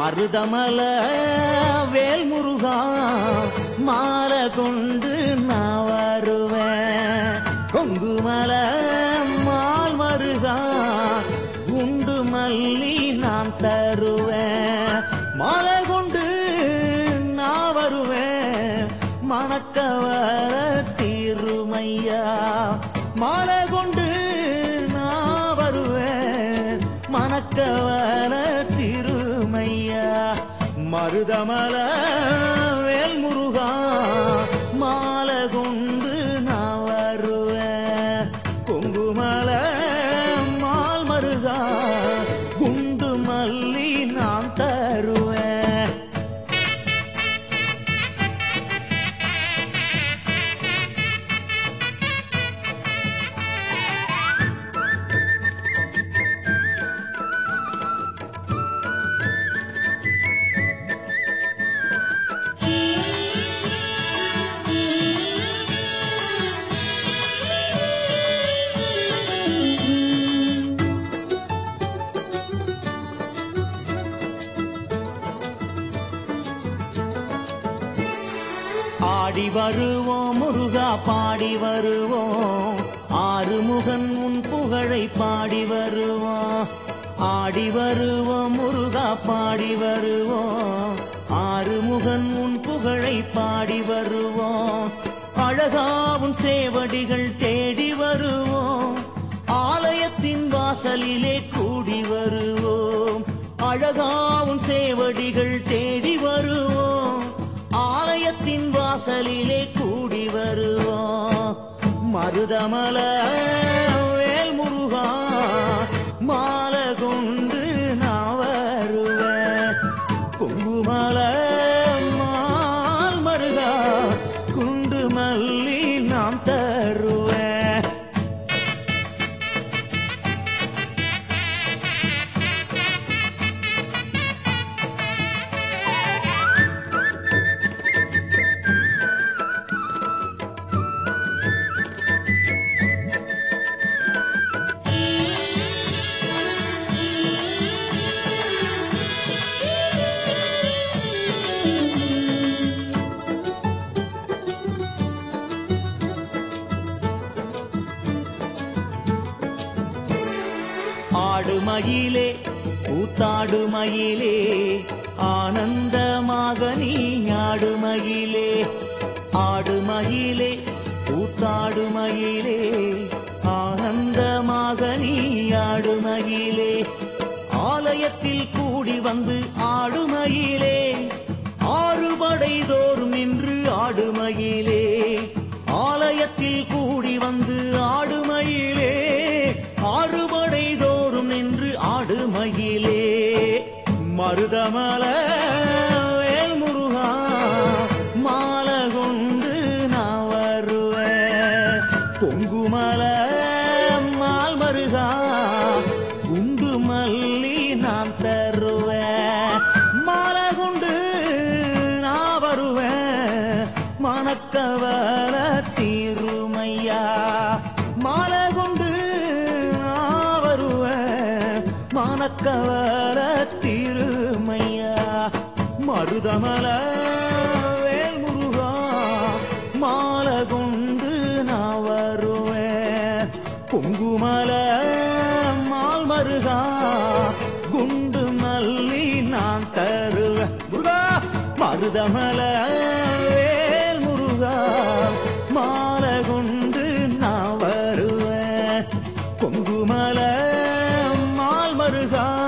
மருதமல வேல் முருகா மாலை கொண்டு நான் வருவேன் கொங்குமல மால் மருகா குண்டு மல்லி நான் தருவேன் மாலை கொண்டு நான் வருவேன் மணக்கவர தீருமையா மாலை கொண்டு நான் வருவேன் மணக்கவர திருமையா மருதமல வேல் முருகா மாலை கொண்டு நான் வருவேன் கொங்குமல மால் மருகா குண்டு மல்லி நான் தருவேன் ஆடி வருவோம் முருகா பாடி வருவோம் ஆறுமுகன் உன் புகழை பாடி வருவோம் ஆடி வருவோம் முருகா பாடி வருவோம் ஆறுமுகன் உன் புகழை பாடி வருவோம் அழகாவும் சேவடிகள் தேடி வருவோம் ஆலயத்தின் வாசலிலே கூடி வருவோம் அழகாவும் சேவடிகள் தேடி வருவோம் ஆலயத்தின் வாசலிலே கூடி வருவோம் மருதமல வேல் முருகா மாலை கொண்டு நான் வருவேன் குங்குமல மால் மருகா குண்டு மல்லி நாம் தருவேன் ஆடு மயிலே கூத்தாடு மயிலே ஆனந்தமாக நீ ஆடு மயிலே ஆடு மயிலே கூத்தாடு மயிலே ஆனந்தமாக நீ ஆடு மயிலே ஆலயத்தில் கூடி வந்து ஆடுமயிலே ஆறுபடை தோறும் நின்று ஆடுமயிலே ஆலயத்தில் கூடி வந்து ஆடுமயிலே ஆறுபடை தோறும் நின்று ஆடுமயிலே மருதமல வேல் முருகா மாலை கொண்டு நான் வருவேன் கொங்குமல மால் மருகா குண்டு மல்லி நான் தருவேன் மாலை கொண்டு நான் வருவேன் மணக்கவர தீருமையா மாலை கொண்டு நான் வருவேன் மணக்கவர தீருமையா மருதமல வேல் முருகா மாலை கொண்டு நான் வருவேன் குங்குமல மால் மருகா குண்டு மல்லி நான் தருவேன் முருகா மருதமல வேல் முருகா மாலை கொண்டு நான் வருவேன் கொங்குமல மால் மருகா